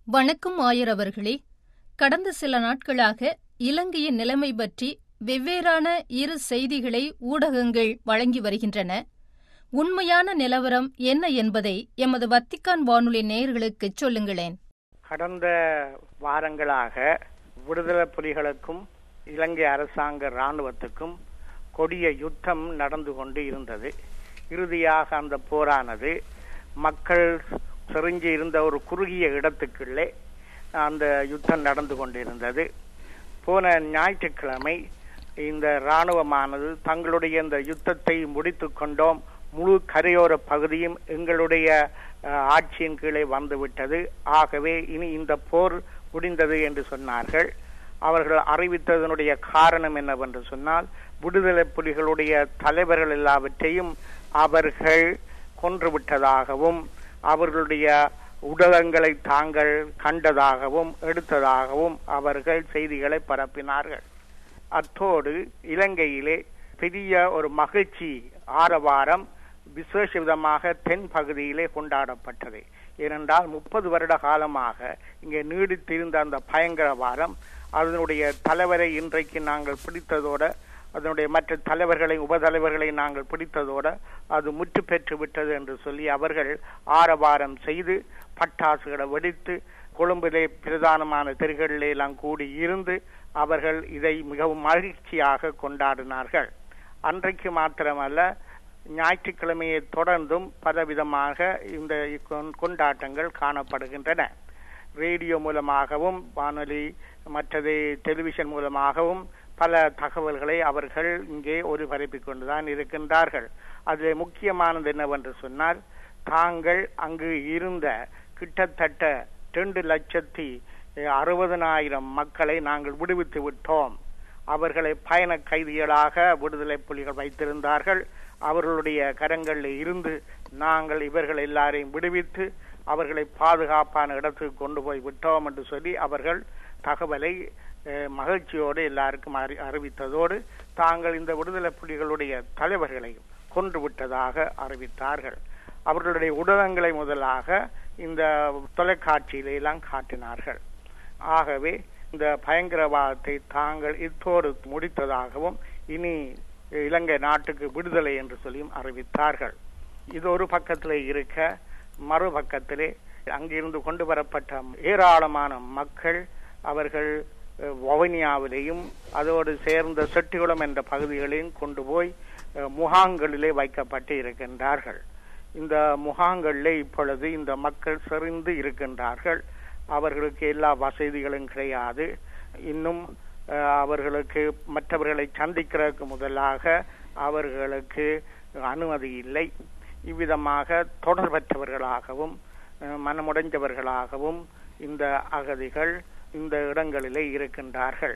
வணக்கம் ஆயர் அவர்களே கடந்த சில நாட்களாக இலங்கையின் நிலைமை பற்றி வெவ்வேறான இரு செய்திகளை ஊடகங்கள் வழங்கி வருகின்றன உண்மையான நிலவரம் என்ன என்பதை எமது வத்திக்கான் வானொலி நேயர்களுக்குச் சொல்லுங்களேன் கடந்த வாரங்களாக விடுதலை புலிகளுக்கும் இலங்கை அரசாங்க இராணுவத்துக்கும் கொடிய யுத்தம் நடந்து கொண்டு இருந்தது இறுதியாக அந்த போரானது மக்கள் செறிஞ்சு இருந்த ஒரு குறுகிய இடத்துக்குள்ளே அந்த யுத்தம் நடந்து கொண்டிருந்தது போன ஞாயிற்றுக்கிழமை இந்த இராணுவமானது தங்களுடைய இந்த யுத்தத்தை முடித்து கொண்டோம் முழு கரையோர பகுதியும் எங்களுடைய ஆட்சியின் கீழே வந்துவிட்டது ஆகவே இனி இந்த போர் முடிந்தது என்று சொன்னார்கள் அவர்கள் அறிவித்ததனுடைய காரணம் என்னவென்று சொன்னால் விடுதலை புலிகளுடைய தலைவர்கள் எல்லாவற்றையும் அவர்கள் கொன்றுவிட்டதாகவும் அவர்களுடைய உடலங்களை தாங்கள் கண்டதாகவும் எடுத்ததாகவும் அவர்கள் செய்திகளை பரப்பினார்கள் அத்தோடு இலங்கையிலே பெரிய ஒரு மகிழ்ச்சி ஆரவாரம் விசேஷ விதமாக தென் பகுதியிலே கொண்டாடப்பட்டது ஏனென்றால் முப்பது வருட காலமாக இங்கே நீடித்திருந்த அந்த பயங்கரவாரம் அதனுடைய தலைவரை இன்றைக்கு நாங்கள் பிடித்ததோடு அதனுடைய மற்ற தலைவர்களை உபதலைவர்களை நாங்கள் பிடித்ததோடு அது முற்று பெற்று விட்டது என்று சொல்லி அவர்கள் ஆரவாரம் செய்து பட்டாசுகளை வெடித்து கொழும்பிலே பிரதானமான தெருகளிலே எல்லாம் கூடி இருந்து அவர்கள் இதை மிகவும் மகிழ்ச்சியாக கொண்டாடினார்கள் அன்றைக்கு மாத்திரமல்ல ஞாயிற்றுக்கிழமையை தொடர்ந்தும் பலவிதமாக இந்த கொண்டாட்டங்கள் காணப்படுகின்றன ரேடியோ மூலமாகவும் வானொலி மற்றது டெலிவிஷன் மூலமாகவும் பல தகவல்களை அவர்கள் இங்கே ஒருபரப்பிக் கொண்டுதான் இருக்கின்றார்கள் அதில் முக்கியமானது என்னவென்று சொன்னால் தாங்கள் அங்கு இருந்த கிட்டத்தட்ட ரெண்டு லட்சத்தி அறுபதனாயிரம் மக்களை நாங்கள் விடுவித்து விட்டோம் அவர்களை பயண கைதிகளாக விடுதலை புலிகள் வைத்திருந்தார்கள் அவர்களுடைய கரங்களில் இருந்து நாங்கள் இவர்கள் எல்லாரையும் விடுவித்து அவர்களை பாதுகாப்பான இடத்துக்கு கொண்டு போய் விட்டோம் என்று சொல்லி அவர்கள் தகவலை மகிழ்ச்சியோடு எல்லாருக்கும் அறி அறிவித்ததோடு தாங்கள் இந்த விடுதலை புலிகளுடைய தலைவர்களையும் கொன்று விட்டதாக அறிவித்தார்கள் அவர்களுடைய உடலங்களை முதலாக இந்த தொலைக்காட்சியில எல்லாம் காட்டினார்கள் ஆகவே இந்த பயங்கரவாதத்தை தாங்கள் இத்தோடு முடித்ததாகவும் இனி இலங்கை நாட்டுக்கு விடுதலை என்று சொல்லியும் அறிவித்தார்கள் இது ஒரு பக்கத்திலே இருக்க மறுபக்கத்திலே அங்கிருந்து கொண்டு வரப்பட்ட ஏராளமான மக்கள் அவர்கள் வவுனியாவிலேயும் அதோடு சேர்ந்த செட்டிகுளம் என்ற பகுதிகளையும் கொண்டு போய் முகாம்களிலே வைக்கப்பட்டு இருக்கின்றார்கள் இந்த முகாம்களிலே இப்பொழுது இந்த மக்கள் செறிந்து இருக்கின்றார்கள் அவர்களுக்கு எல்லா வசதிகளும் கிடையாது இன்னும் அவர்களுக்கு மற்றவர்களை சந்திக்கிறதுக்கு முதலாக அவர்களுக்கு அனுமதி இல்லை இவ்விதமாக தொடர்பற்றவர்களாகவும் மனமுடைஞ்சவர்களாகவும் இந்த அகதிகள் இந்த இடங்களிலே இருக்கின்றார்கள்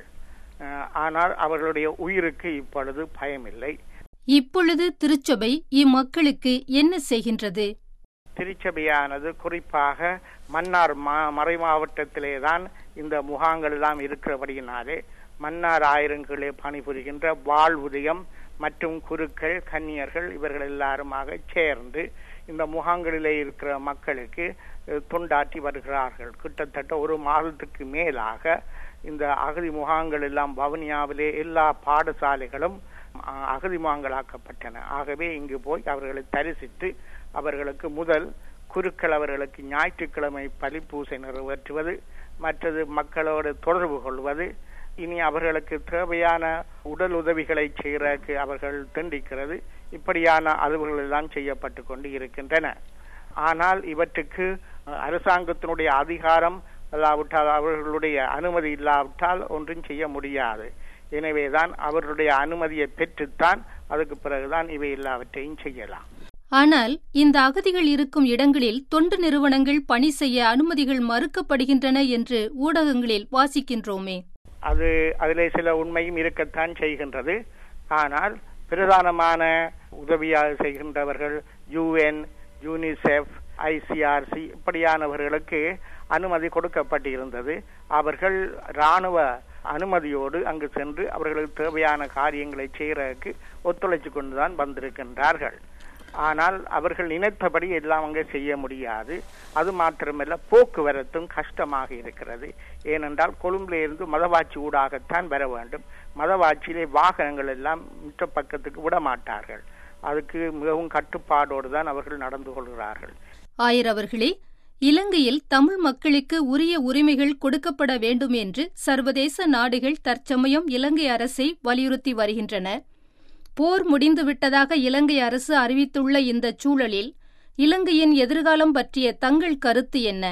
ஆனால் அவர்களுடைய உயிருக்கு இப்பொழுது பயமில்லை இப்பொழுது திருச்சபை இம்மக்களுக்கு என்ன செய்கின்றது திருச்சபையானது குறிப்பாக மன்னார் மா மறை மாவட்டத்திலே தான் இந்த முகாங்கள் எல்லாம் இருக்கிறபடியினாலே மன்னார் ஆயிரங்களே பணிபுரிகின்ற வாழ்வுதயம் மற்றும் குருக்கள் கன்னியர்கள் இவர்கள் எல்லாருமாக சேர்ந்து இந்த முகாம்களிலே இருக்கிற மக்களுக்கு தொண்டாற்றி வருகிறார்கள் கிட்டத்தட்ட ஒரு மாதத்துக்கு மேலாக இந்த அகதி முகாங்கள் எல்லாம் வவுனியாவிலே எல்லா பாடசாலைகளும் அகதி முகாங்களாக்கப்பட்டன ஆகவே இங்கு போய் அவர்களை தரிசித்து அவர்களுக்கு முதல் குருக்கள் அவர்களுக்கு ஞாயிற்றுக்கிழமை பலிப்பூசை நிறைவேற்றுவது மற்றது மக்களோடு தொடர்பு கொள்வது இனி அவர்களுக்கு தேவையான உடல் உதவிகளை செய்கிறதுக்கு அவர்கள் திண்டிக்கிறது இப்படியான அளவுகள் எல்லாம் செய்யப்பட்டு கொண்டு இருக்கின்றன ஆனால் இவற்றுக்கு அரசாங்கத்தினுடைய அதிகாரம் இல்லாவிட்டால் அவர்களுடைய அனுமதி இல்லாவிட்டால் ஒன்றும் செய்ய முடியாது எனவேதான் அவர்களுடைய அனுமதியை பெற்றுத்தான் அதுக்கு பிறகுதான் இவை எல்லாவற்றையும் செய்யலாம் ஆனால் இந்த அகதிகள் இருக்கும் இடங்களில் தொண்டு நிறுவனங்கள் பணி செய்ய அனுமதிகள் மறுக்கப்படுகின்றன என்று ஊடகங்களில் வாசிக்கின்றோமே அது அதிலே சில உண்மையும் இருக்கத்தான் செய்கின்றது ஆனால் பிரதானமான உதவியாக செய்கின்றவர்கள் யுஎன் யூனிசெஃப் ஐசிஆர்சி இப்படியானவர்களுக்கு அனுமதி கொடுக்கப்பட்டிருந்தது அவர்கள் இராணுவ அனுமதியோடு அங்கு சென்று அவர்களுக்கு தேவையான காரியங்களை செய்யறதுக்கு ஒத்துழைச்சு கொண்டுதான் வந்திருக்கின்றார்கள் ஆனால் அவர்கள் நினைத்தபடி எல்லாம் அங்கே செய்ய முடியாது அது மாத்திரமல்ல போக்குவரத்தும் கஷ்டமாக இருக்கிறது ஏனென்றால் கொழும்புல இருந்து மதவாச்சி ஊடாகத்தான் வர வேண்டும் மதவாச்சியிலே வாகனங்கள் எல்லாம் மிச்ச பக்கத்துக்கு விட மாட்டார்கள் அதுக்கு மிகவும் கட்டுப்பாடோடு தான் அவர்கள் நடந்து கொள்கிறார்கள் ஆயர் அவர்களே இலங்கையில் தமிழ் மக்களுக்கு உரிய உரிமைகள் கொடுக்கப்பட வேண்டும் என்று சர்வதேச நாடுகள் தற்சமயம் இலங்கை அரசை வலியுறுத்தி வருகின்றன போர் முடிந்துவிட்டதாக இலங்கை அரசு அறிவித்துள்ள இந்த சூழலில் இலங்கையின் எதிர்காலம் பற்றிய தங்கள் கருத்து என்ன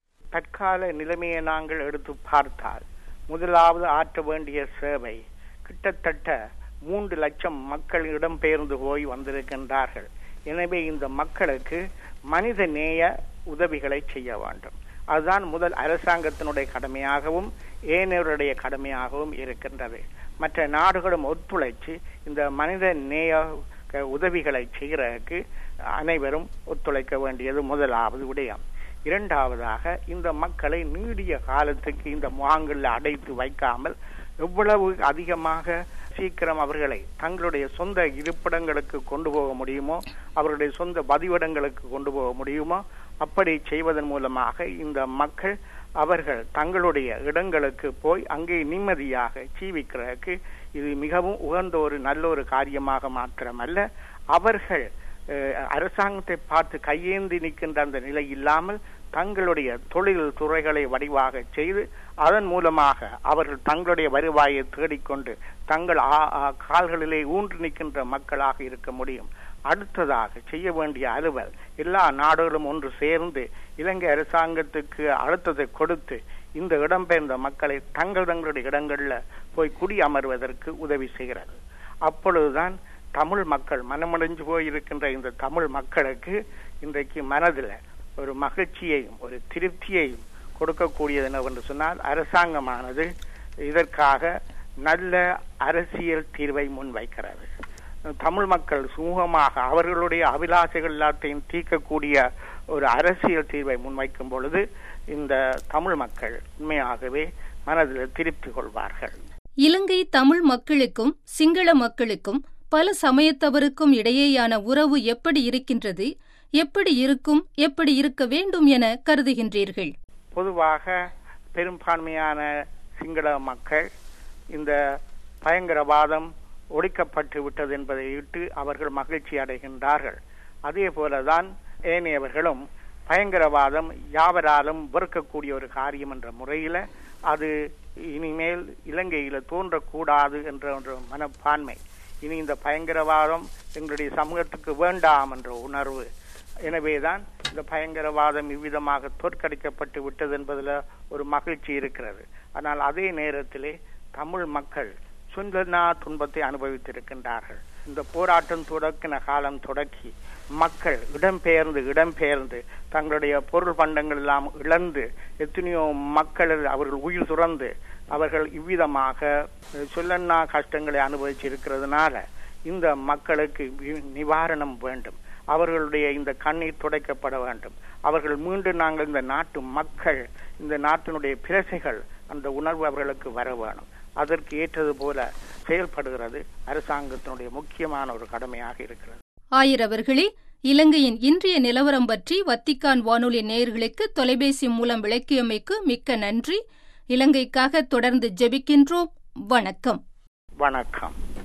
தற்கால நிலைமையை நாங்கள் எடுத்து பார்த்தால் முதலாவது ஆற்ற வேண்டிய சேவை கிட்டத்தட்ட மூன்று லட்சம் மக்கள் இடம்பெயர்ந்து போய் வந்திருக்கின்றார்கள் எனவே இந்த மக்களுக்கு மனித நேய உதவிகளை செய்ய வேண்டும் அதுதான் முதல் அரசாங்கத்தினுடைய கடமையாகவும் ஏனையருடைய கடமையாகவும் இருக்கின்றது மற்ற நாடுகளும் ஒத்துழைச்சு இந்த மனித நேய உதவிகளை செய்கிறதுக்கு அனைவரும் ஒத்துழைக்க வேண்டியது முதலாவது விடயம் இரண்டாவதாக இந்த மக்களை நீடிய காலத்துக்கு இந்த முகாம்களில் அடைத்து வைக்காமல் எவ்வளவு அதிகமாக சீக்கிரம் அவர்களை தங்களுடைய சொந்த இருப்பிடங்களுக்கு கொண்டு போக முடியுமோ அவர்களுடைய சொந்த பதிவிடங்களுக்கு கொண்டு போக முடியுமோ அப்படி செய்வதன் மூலமாக இந்த மக்கள் அவர்கள் தங்களுடைய இடங்களுக்கு போய் அங்கே நிம்மதியாக ஜீவிக்கிறதுக்கு இது மிகவும் உகந்த ஒரு நல்ல ஒரு காரியமாக மாத்திரமல்ல அவர்கள் அரசாங்கத்தை பார்த்து கையேந்தி நிற்கின்ற அந்த நிலை இல்லாமல் தங்களுடைய தொழில் துறைகளை வடிவாக செய்து அதன் மூலமாக அவர்கள் தங்களுடைய வருவாயை தேடிக்கொண்டு தங்கள் கால்களிலே ஊன்று நிற்கின்ற மக்களாக இருக்க முடியும் அடுத்ததாக செய்ய வேண்டிய அலுவல் எல்லா நாடுகளும் ஒன்று சேர்ந்து இலங்கை அரசாங்கத்துக்கு அழுத்தத்தை கொடுத்து இந்த இடம்பெயர்ந்த மக்களை தங்கள் தங்களுடைய இடங்கள்ல போய் குடி அமர்வதற்கு உதவி செய்கிறது அப்பொழுதுதான் தமிழ் மக்கள் மனமடைஞ்சு போயிருக்கின்ற இந்த தமிழ் மக்களுக்கு இன்றைக்கு மனதில் ஒரு மகிழ்ச்சியையும் ஒரு திருப்தியையும் கொடுக்கக்கூடியது என்னவென்று சொன்னால் அரசாங்கமானது இதற்காக நல்ல அரசியல் தீர்வை முன்வைக்கிறது தமிழ் மக்கள் சுமூகமாக அவர்களுடைய அபிலாசைகள் எல்லாத்தையும் தீர்க்கக்கூடிய ஒரு அரசியல் தீர்வை முன்வைக்கும் பொழுது இந்த தமிழ் மக்கள் உண்மையாகவே மனதில் திருப்தி கொள்வார்கள் இலங்கை தமிழ் மக்களுக்கும் சிங்கள மக்களுக்கும் பல சமயத்தவருக்கும் இடையேயான உறவு எப்படி இருக்கின்றது எப்படி இருக்கும் எப்படி இருக்க வேண்டும் என கருதுகின்றீர்கள் பொதுவாக பெரும்பான்மையான சிங்கள மக்கள் இந்த பயங்கரவாதம் ஒழிக்கப்பட்டு விட்டது என்பதை இட்டு அவர்கள் மகிழ்ச்சி அடைகின்றார்கள் அதே போலதான் ஏனையவர்களும் பயங்கரவாதம் யாவராலும் வெறுக்கக்கூடிய ஒரு காரியம் என்ற முறையில அது இனிமேல் இலங்கையில தோன்றக்கூடாது என்ற ஒரு மனப்பான்மை இனி இந்த பயங்கரவாதம் எங்களுடைய சமூகத்துக்கு வேண்டாம் என்ற உணர்வு எனவேதான் இந்த பயங்கரவாதம் இவ்விதமாக தோற்கடிக்கப்பட்டு விட்டது என்பதில் ஒரு மகிழ்ச்சி இருக்கிறது ஆனால் அதே நேரத்திலே தமிழ் மக்கள் சுந்தனா துன்பத்தை அனுபவித்திருக்கின்றார்கள் இந்த போராட்டம் தொடக்கின காலம் தொடக்கி மக்கள் இடம்பெயர்ந்து இடம்பெயர்ந்து தங்களுடைய பொருள் பண்டங்கள் எல்லாம் இழந்து எத்தனையோ மக்கள் அவர்கள் உயிர் துறந்து அவர்கள் இவ்விதமாக சொல்லன்னா கஷ்டங்களை அனுபவிச்சிருக்கிறதுனால இந்த மக்களுக்கு நிவாரணம் வேண்டும் அவர்களுடைய இந்த கண்ணீர் துடைக்கப்பட வேண்டும் அவர்கள் மீண்டும் நாங்கள் இந்த நாட்டு மக்கள் இந்த நாட்டினுடைய பிரசைகள் அந்த உணர்வு அவர்களுக்கு வர வேணும் அதற்கு ஏற்றது போல செயல்படுகிறது அரசாங்கத்தினுடைய முக்கியமான ஒரு கடமையாக இருக்கிறது ஆயிரவர்களே இலங்கையின் இன்றைய நிலவரம் பற்றி வத்திக்கான் வானொலி நேயர்களுக்கு தொலைபேசி மூலம் விளக்கியமைக்கு மிக்க நன்றி இலங்கைக்காக தொடர்ந்து ஜெபிக்கின்றோம் வணக்கம் வணக்கம்